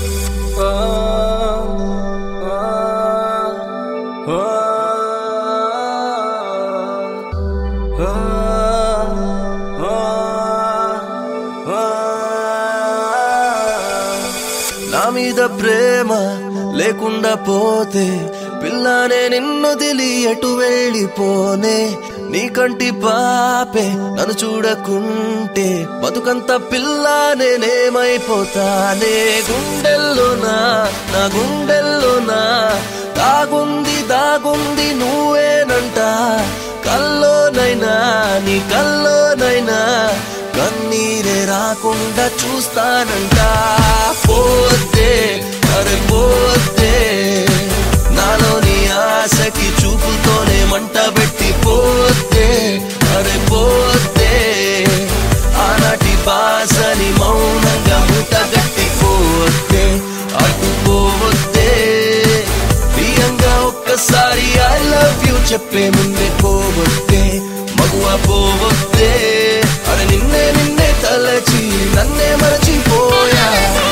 నా మీద ప్రేమ లేకుండా పోతే పిల్లనే నిన్ను దిలి ఎటు వెళ్ళిపోనే నీ కంటి పాపే నన్ను చూడకుంటే బతుకంత పిల్ల నేనేమైపోతానే గుండెల్లోనా నా గుండెల్లోనా దాగుంది దాగుంది నువ్వేనంట కల్లోనైనా నీ కల్లోనైనా కన్నీరే రాకుండా చూస్తానంట పోతే అరే పోతే నాలోని ఆశకి చూపుతోనే మంట పెట్టి పోతే అరే పోతే ఆనాటి బాసని మౌనంగా ముట్టగట్టి పోతే అటు పోతే ప్రియంగా ఒక్కసారి ఐ లవ్ యూ చెప్పే ముందే పోవద్దే మగువ పోవద్దే అరే నిన్నే నిన్నే తలచి నన్నే మరచిపోయా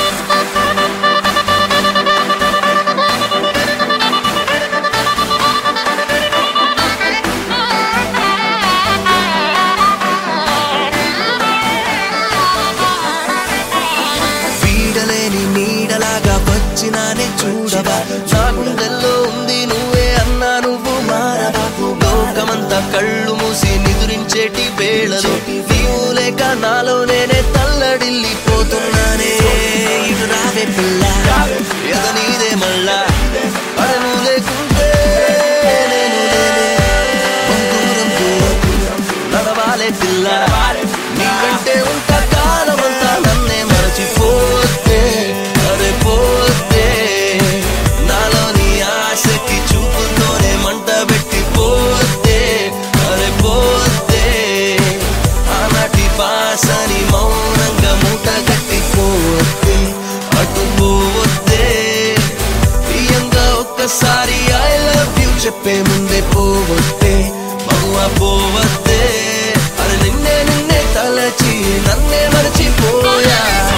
వీడలేని నీడలాగా వచ్చినానే చూడవా నా గుండెల్లో ఉంది నువ్వే అన్నా నువ్వు మారవా లోకమంతా కళ్ళు మూసి నిదురించేటి వేళలో నీవు లేక నాలో నేనే తల్లడిల్లిపోతున్నానే ఇటు రావే పిల్ల ఎద నీదే మళ్ళా అరే నువ్వు లేకుంటే నేను లేనే దూరం దూరం నడవాలే పిల్ల నీ వెంటే ఉంటా కాలమంతా నన్నే మరచిపోతే అరే పోతే నాలోని ఆశకి చూపుతోనే మంట పెట్టి పోతే అరే పోతే ఆనాటి పాసని మౌనంగా మూట కట్టి పోతే అటు పోతే ప్రియంగా ఒక్కసారి ఐ లవ్ యూ చెప్పే ముందే పోవద్దే మగువ పోవద్దే అరే నిన్నే నిన్నే తలచి నన్నే మరచిపోయా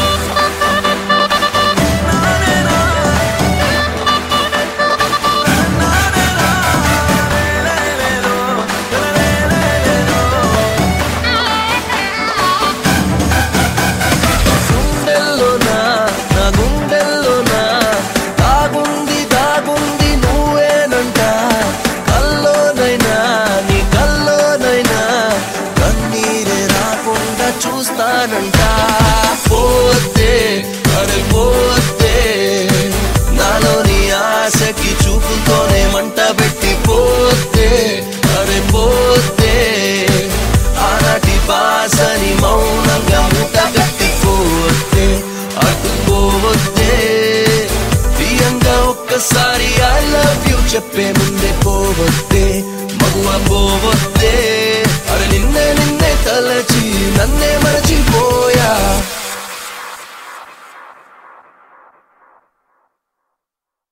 గుండెల్లోనా నా గుండెల్లోనా దాగుంది దాగుంది నువ్వేనంట కల్లోనైనా నీ కల్లోనైనా కన్నీరే రాకుండా చూస్తానంట పోతే అరే పోతే నాలోని ఆశకి